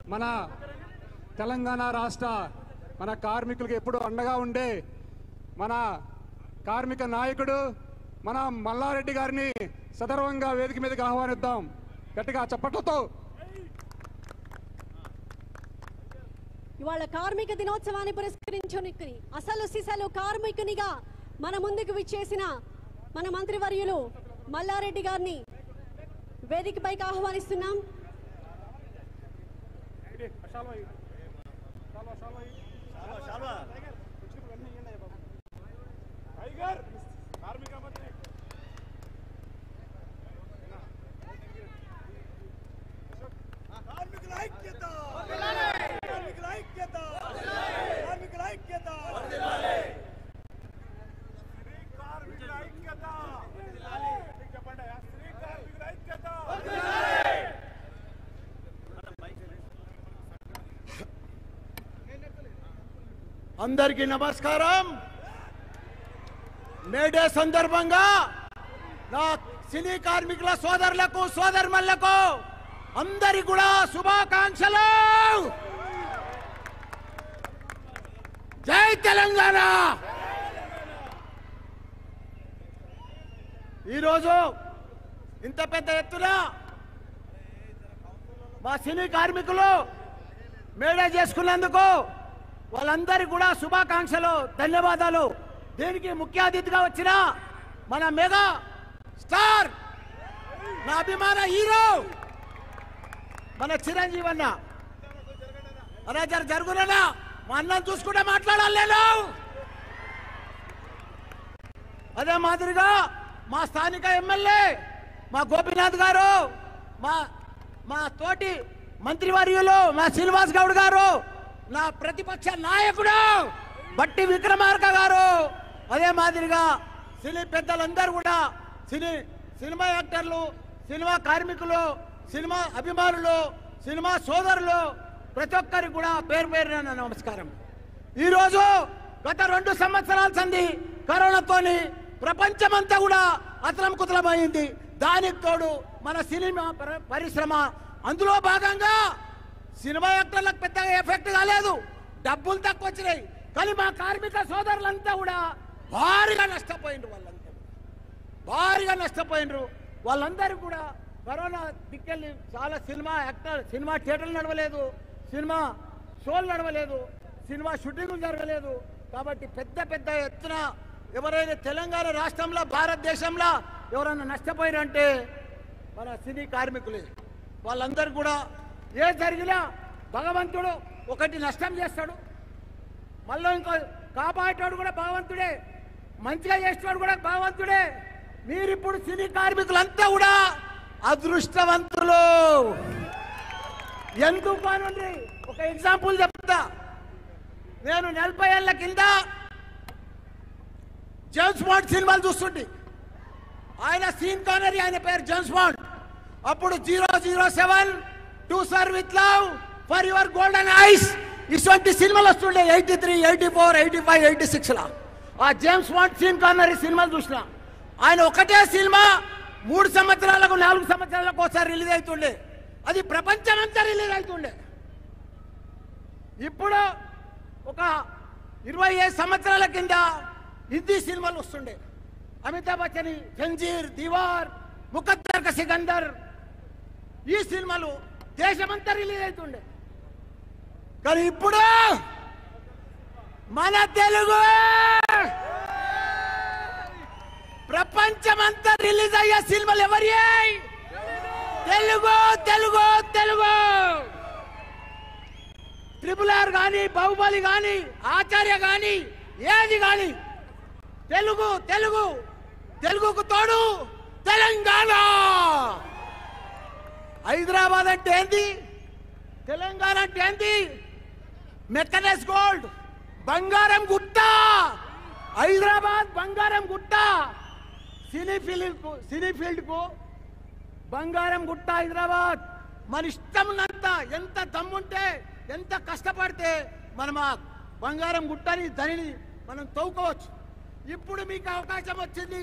మన తెలంగాణ రాష్ట్ర మన కార్మికులకు ఎప్పుడు అండగా ఉండే మన కార్మిక నాయకుడు మన మల్లారెడ్డి గారిని సదర్వంగా వేదిక మీదకి ఆహ్వానిద్దాం గట్టిగా చప్పట్లతో ఇవాళ కార్మిక దినోత్సవాన్ని పురస్కరించుకుని అసలు సిసలు కార్మికునిగా మన ముందుకు విచ్చేసిన మన మంత్రివర్యులు మల్లారెడ్డి గారిని వేదికపైకి ఆహ్వానిస్తున్నాం కార్మికుల ఐక్యత కార్మికుల ఐక్యత కార్మికుల ఐక్యత శ్రీ కార్మికుల ఐక్యత చెప్పండి శ్రీ కార్మికుల ఐక్యత అందరికీ నమస్కారం మేడే సందర్భంగా నా సినీ కార్మికుల సోదరులకు సోదరుమల్లకు అందరి కూడా శుభాకాంక్షలు జై తెలంగాణ ఈరోజు ఇంత పెద్ద ఎత్తున మా సినీ కార్మికులు మేడే చేసుకున్నందుకు వాళ్ళందరికీ కూడా శుభాకాంక్షలు ధన్యవాదాలు దీనికి ముఖ్య అతిథిగా వచ్చిన మన మెగా స్టార్ నా అభిమాన హీరో మన చిరంజీవి అన్న అలా జర జరుగునన్నా మా అన్నం చూసుకుంటే మాట్లాడాలి నేను అదే మాదిరిగా మా స్థానిక ఎమ్మెల్యే మా గోపీనాథ్ గారు మా మా తోటి మంత్రివర్యులు మా శ్రీనివాస్ గౌడ్ గారు నా ప్రతిపక్ష నాయకుడు బట్టి విక్రమార్క గారు అదే మాదిరిగా సినీ పెద్దలందరూ కూడా సినీ సినిమా యాక్టర్లు సినిమా కార్మికులు సినిమా అభిమానులు సినిమా సోదరులు ప్రతి ఒక్కరికి కూడా పేరు పేరున నా నమస్కారం ఈరోజు గత రెండు సంవత్సరాల సంది కరోనాతోని ప్రపంచమంతా కూడా అతలం కుతలమైంది దానికి తోడు మన సినిమా పర- పరిశ్రమ అందులో భాగంగా సినిమా యాక్టర్లకు పెద్దగా ఎఫెక్ట్ కాలేదు డబ్బులు తక్కువ వచ్చినాయి కానీ మా కార్మిక సోదరులంతా కూడా భారీగా నష్టపోయిండ్రు వాళ్ళంతా భారీగా నష్టపోయినరు వాళ్ళందరూ కూడా కరోనా దిక్కెళ్ళి చాలా సినిమా యాక్టర్ సినిమా థియేటర్లు నడవలేదు సినిమా షోలు నడవలేదు సినిమా షూటింగ్లు జరగలేదు కాబట్టి పెద్ద పెద్ద ఎత్తున ఎవరైనా తెలంగాణ రాష్ట్రంలో భారతదేశంలో ఎవరైనా నష్టపోయారంటే మన సినీ కార్మికులే వాళ్ళందరూ కూడా ఏ జరిగినా భగవంతుడు ఒకటి నష్టం చేస్తాడు మళ్ళీ ఇంకో కాపాడేటోడు కూడా భగవంతుడే మంచిగా చేసేవాడు కూడా భగవంతుడే మీరిప్పుడు సినీ కార్మికులంతా కూడా అదృష్టవంతులు ఎందుకు కానుంది ఒక ఎగ్జాంపుల్ చెప్తా నేను నలభై ఏళ్ళ కింద జేమ్స్ బాండ్ సినిమాలు చూస్తుంటే ఆయన సీన్ కానరీ ఆయన పేరు జేమ్స్ బాండ్ అప్పుడు zero zero seven to sir with love for your golden eyes ఇటువంటి సినిమాలు వస్తుండే eighty three eighty four eighty five eighty six లా ఆ జేమ్స్ బాండ్ సీన్ కానరీ సినిమాలు చూసిన ఆయన ఒకటే సినిమా మూడు సంవత్సరాలకు నాలుగు సంవత్సరాలకు ఒకసారి రిలీజ్ అవుతుండే అది ప్రపంచమంతా రిలీజ్ అవుతుండే ఇప్పుడు ఒక ఇరవై ఐదు సంవత్సరాల కింద హిందీ సినిమాలు వస్తుండే అమితాబ్ బచ్చన్ జంజీర్ దివార్ ముఖద్దర్ క సికందర్ ఈ సినిమాలు దేశమంతా రిలీజ్ అవుతుండే కానీ ఇప్పుడు మన తెలుగు ప్రపంచమంతా రిలీజ్ అయ్యే సినిమాలు ఎవరి తెలుగు తెలుగు తెలుగు ట్రిపుల్ ఆర్ కానీ బాహుబలి కానీ ఆచార్య కానీ ఏది కానీ తెలుగు తెలుగు తెలుగుకు తోడు తెలంగాణ హైదరాబాద్ అంటే ఏంది తెలంగాణ అంటే ఏంది మెక్కనెస్ గోల్డ్ బంగారం గుట్ట హైదరాబాద్ బంగారం గుట్ట సినీ ఫీల్డ్ సినీ ఫీల్డ్ కు బంగారం గుట్ట హైదరాబాద్ మన ఇష్టం ఉన్నంత ఎంత దమ్ముంటే ఎంత కష్టపడితే మనం ఆ బంగారం గుట్టని ధనిని మనం తవ్వుకోవచ్చు ఇప్పుడు మీకు అవకాశం వచ్చింది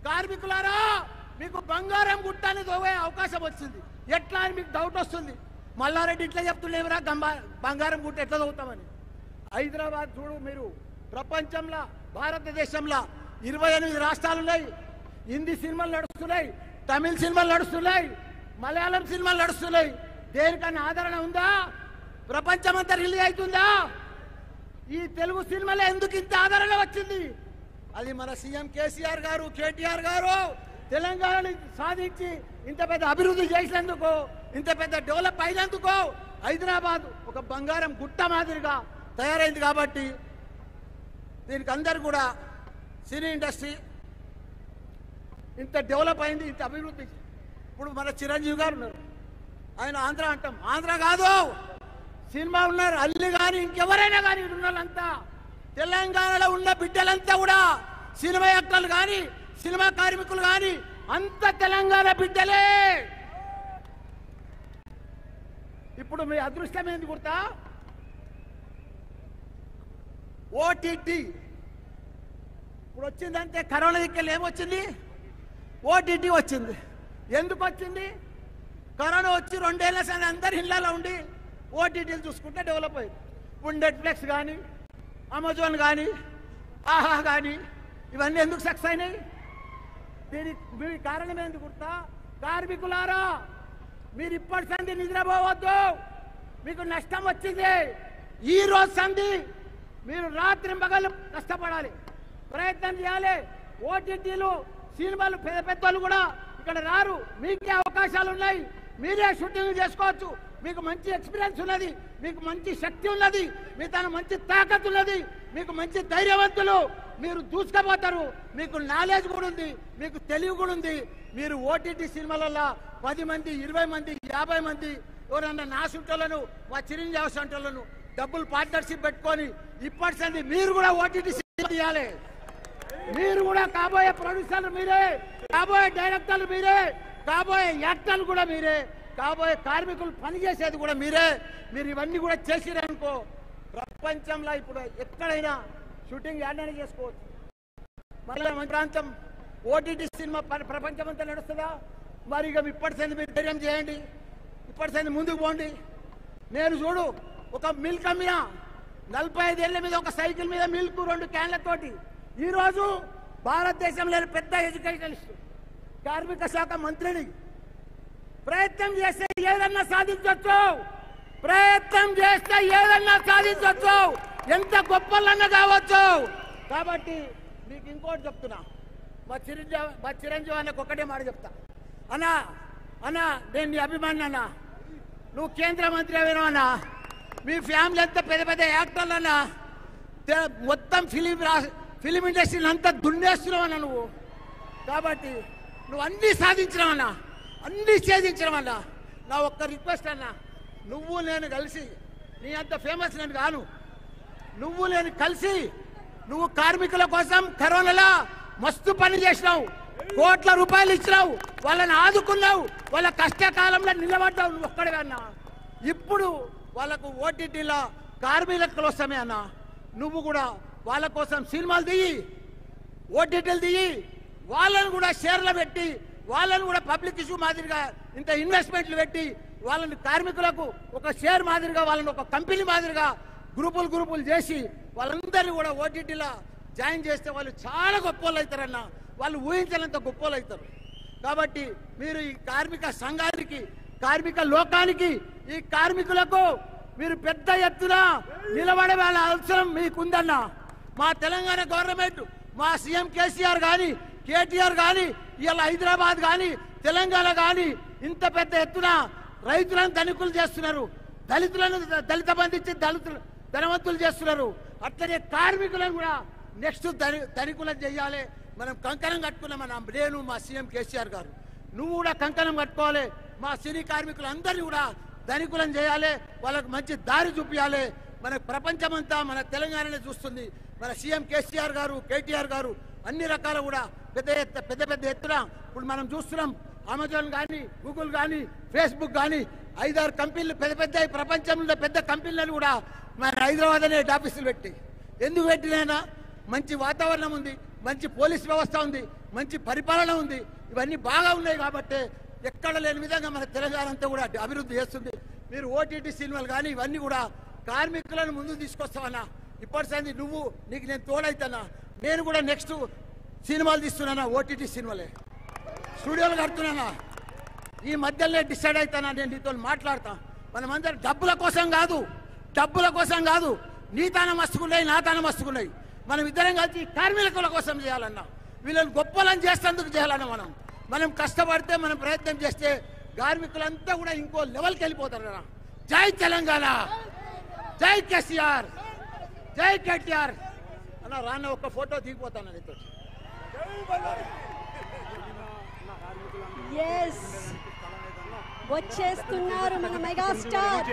కార్మికులారా మీకు బంగారం గుట్టని తవ్వే అవకాశం వచ్చింది ఎట్లా అని మీకు డౌట్ వస్తుంది మల్లారెడ్డి ఇట్లా చెప్తుండేవరా గంబా బంగారం గుట్ట ఎట్లా చదువుతామని హైదరాబాద్ చూడు మీరు ప్రపంచంలో భారతదేశంలో ఇరవై ఎనిమిది రాష్ట్రాలు ఉన్నాయి హిందీ సినిమాలు నడుస్తున్నాయి తమిళ సినిమాలు నడుస్తున్నాయి మలయాళం సినిమాలు నడుస్తున్నాయి దేనికన్నా ఆదరణ ఉందా ప్రపంచమంతా రిలీజ్ అవుతుందా ఈ తెలుగు సినిమాలో ఎందుకు ఇంత ఆదరణ వచ్చింది అది మన సీఎం కేసీఆర్ గారు కేటీఆర్ గారు తెలంగాణని సాధించి ఇంత పెద్ద అభివృద్ధి చేసినందుకు ఇంత పెద్ద డెవలప్ అయినందుకు హైదరాబాద్ ఒక బంగారం గుట్ట మాదిరిగా తయారైంది కాబట్టి దీనికి అందరు కూడా సినీ ఇండస్ట్రీ ఇంత డెవలప్ అయింది ఇంత అభివృద్ధి ఇప్పుడు మన చిరంజీవి గారు ఉన్నారు ఆయన ఆంధ్ర అంటాం ఆంధ్ర కాదు సినిమా ఉన్నారు అల్లి కానీ ఇంకెవరైనా కానీ ఇక్కడ ఉన్న వాళ్ళంతా తెలంగాణలో ఉన్న బిడ్డలంతా కూడా సినిమా యాక్టర్లు కానీ సినిమా కార్మికులు కానీ అంత తెలంగాణ బిడ్డలే ఇప్పుడు మీ అదృష్టం ఏంది గుర్తా ఓటీటీ ఇప్పుడు వచ్చిందంటే కరోనా దిక్కలు ఏమొచ్చింది ఓటీటీ వచ్చింది ఎందుకు వచ్చింది కరోనా వచ్చి రెండేళ్ల సరే అందరు ఇళ్ళలో ఉండి ఓటీటీలు చూసుకుంటే డెవలప్ అయ్యింది ఇప్పుడు నెట్ఫ్లిక్స్ కానీ అమెజాన్ కానీ ఆహా కానీ ఇవన్నీ ఎందుకు సక్సెస్ అయినాయి దీనికి మీ కారణం ఏంది గుర్తా కార్మికులారా మీరు ఇప్పటి సంధి నిద్రపోవద్దు మీకు నష్టం వచ్చింది ఈ రోజు సంధి మీరు రాత్రి పగలు కష్టపడాలి ప్రయత్నం చేయాలి ఓటీటీలు సినిమాలు పెద్ద పెద్దలు కూడా ఇక్కడ రారు మీకే అవకాశాలు ఉన్నాయి మీరే షూటింగ్ చేసుకోవచ్చు మీకు మంచి ఎక్స్పీరియన్స్ ఉన్నది మీకు మంచి శక్తి ఉన్నది మీ తన మంచి తాకత్ ఉన్నది మీకు మంచి ధైర్యవంతులు మీరు దూసుకపోతారు మీకు నాలెడ్జ్ కూడా ఉంది మీకు తెలివి కూడా ఉంది మీరు ఓటీటీ సినిమాలలో పది మంది ఇరవై మంది యాభై మంది ఎవరన్నా నా సుంటలను మా చిరంజీవి సుంటలను డబ్బులు పార్ట్నర్షిప్ పెట్టుకొని ఇప్పటి సంది మీరు కూడా ఓటీటీ సినిమా తీయాలి మీరు కూడా కాబోయే ప్రొడ్యూసర్లు మీరే కాబోయే డైరెక్టర్లు మీరే కాబోయే యాక్టర్లు కూడా మీరే కాబోయే కార్మికులు పనిచేసేది కూడా మీరే మీరు ఇవన్నీ కూడా చేసిరనుకో ప్రపంచంలో ఇప్పుడు ఎక్కడైనా షూటింగ్ యాడైనా చేసుకోవచ్చు మళ్ళీ మన ప్రాంతం ఓటీటీ సినిమా ప్ర- ప్రపంచం అంతా నడుస్తుందా మరి ఇక ఇప్పటి సంది మీరు ధైర్యం చేయండి ఇప్పటి సంది ముందుకు పోండి నేను చూడు ఒక మిల్క్ అమ్మిన నలభై ఐదేళ్ల మీద ఒక సైకిల్ మీద మిల్క్ రెండు క్యాన్లతోటి ఈ రోజు భారతదేశంలో పెద్ద ఎడ్యుకేషనిస్ట్ కార్మిక శాఖ మంత్రిని ప్రయత్నం చేస్తే ఏదన్నా సాధించవచ్చు ప్రయత్నం చేస్తే ఏదన్నా సాధించవచ్చు ఎంత గొప్పలన్నా కావచ్చు కాబట్టి మీకు ఇంకోటి చెప్తున్నా మా చిరంజీవి మా చిరంజీవి అన్నకు ఒకటే మాట చెప్తా అన్నా అన్నా నేను నీ అభిమాని అన్నా నువ్వు కేంద్ర మంత్రి అన్నా మీ ఫ్యామిలీ అంతా పెద్ద పెద్ద యాక్టర్లు అన్నా తే- మొత్తం ఫిలిం రా ఫిలిం ఇండస్ట్రీని అంతా దున్నేస్తున్నావు అన్న నువ్వు కాబట్టి నువ్వు అన్నీ సాధించినావన్నా అన్నీ ఛేదించినావన్నా నా ఒక్క రిక్వెస్ట్ అన్నా నువ్వు నేను కలిసి నీ అంత ఫేమస్ నేను కాను నువ్వు నేను కలిసి నువ్వు కార్మికుల కోసం కరోనాలో మస్తు పని చేసినావు కోట్ల రూపాయలు ఇచ్చినావు వాళ్ళని ఆదుకున్నావు వాళ్ళ కష్టకాలంలో నిలబడ్డావు నువ్వు ఒక్కడే అన్నా ఇప్పుడు వాళ్ళకు ఓటీటీలో కార్మికుల వస్తామే అన్నా నువ్వు కూడా వాళ్ళ కోసం సినిమాలు దిగి ఓటీటీలు దిగి వాళ్ళని కూడా షేర్లు పెట్టి వాళ్ళని కూడా పబ్లిక్ ఇష్యూ మాదిరిగా ఇంత ఇన్వెస్ట్మెంట్లు పెట్టి వాళ్ళని కార్మికులకు ఒక షేర్ మాదిరిగా వాళ్ళని ఒక కంపెనీ మాదిరిగా గ్రూపులు గ్రూపులు చేసి వాళ్ళందరినీ కూడా ఓటీటీలో జాయిన్ చేస్తే వాళ్ళు చాలా గొప్ప వాళ్ళు అవుతారన్న వాళ్ళు ఊహించలేంత గొప్ప వాళ్ళు అవుతారు కాబట్టి మీరు ఈ కార్మిక సంఘానికి కార్మిక లోకానికి ఈ కార్మికులకు మీరు పెద్ద ఎత్తున నిలబడే వాళ్ళ అవసరం మీకుందన్న మా తెలంగాణ గవర్నమెంట్ మా సీఎం కేసీఆర్ కానీ కేటీఆర్ కానీ ఇవాళ హైదరాబాద్ కానీ తెలంగాణ కానీ ఇంత పెద్ద ఎత్తున రైతులను ధనికులు చేస్తున్నారు దళితులను దళిత బంధించి దళితులు ధనవంతులు చేస్తున్నారు అట్లనే కార్మికులను కూడా నెక్స్ట్ ధని ధనికులను చేయాలి మనం కంకణం కట్టుకున్నాం మన నేను మా సీఎం కేసీఆర్ గారు నువ్వు కూడా కంకణం కట్టుకోవాలి మా సినీ కార్మికులు అందరినీ కూడా ధనికులను చేయాలి వాళ్ళకు మంచి దారి చూపించాలి మన ప్రపంచమంతా మన తెలంగాణనే చూస్తుంది మన సీఎం కేసీఆర్ గారు కేటీఆర్ గారు అన్ని రకాల కూడా పెద్ద ఎత్త పెద్ద పెద్ద ఎత్తున ఇప్పుడు మనం చూస్తున్నాం అమెజాన్ కానీ గూగుల్ కానీ ఫేస్బుక్ కానీ ఐదారు కంపెనీలు పెద్ద పెద్ద ఈ ప్రపంచంలో పెద్ద కంపెనీలను కూడా మన హైదరాబాద్ అనే హెడ్ ఆఫీసులు పెట్టి ఎందుకు పెట్టినైనా మంచి వాతావరణం ఉంది మంచి పోలీస్ వ్యవస్థ ఉంది మంచి పరిపాలన ఉంది ఇవన్నీ బాగా ఉన్నాయి కాబట్టి ఎక్కడ లేని విధంగా మన తెలంగాణ అంతా కూడా అభివృద్ధి చేస్తుంది మీరు ఓటీటీ సినిమాలు కానీ ఇవన్నీ కూడా కార్మికులను ముందుకు తీసుకొస్తావన్నా ఇప్పటి సంది నువ్వు నీకు నేను తోడైతానా నేను కూడా నెక్స్ట్ సినిమాలు తీస్తున్నానా ఓటీటీ సినిమాలే స్టూడియోలు కడుతున్నానా ఈ మధ్యలోనే డిసైడ్ అవుతానా నేను నీతో మాట్లాడతా మనమందరం డబ్బుల కోసం కాదు డబ్బుల కోసం కాదు నీ తాన మస్తుకున్నాయి నా తాన మస్తుకున్నాయి మనం ఇద్దరం కలిసి కార్మికుల కోసం చేయాలన్నా వీళ్ళని గొప్పలను చేసేందుకు చేయాలన్నా మనం మనం కష్టపడితే మనం ప్రయత్నం చేస్తే కార్మికులంతా కూడా ఇంకో లెవెల్కి వెళ్ళిపోతారు కదా జై తెలంగాణ జై కేసీఆర్ జై కేటీఆర్ అన్న రాన్న ఒక్క ఫోటో దిగిపోతాను నీతో ఎస్ వచ్చేస్తున్నారు మన మెగాస్టార్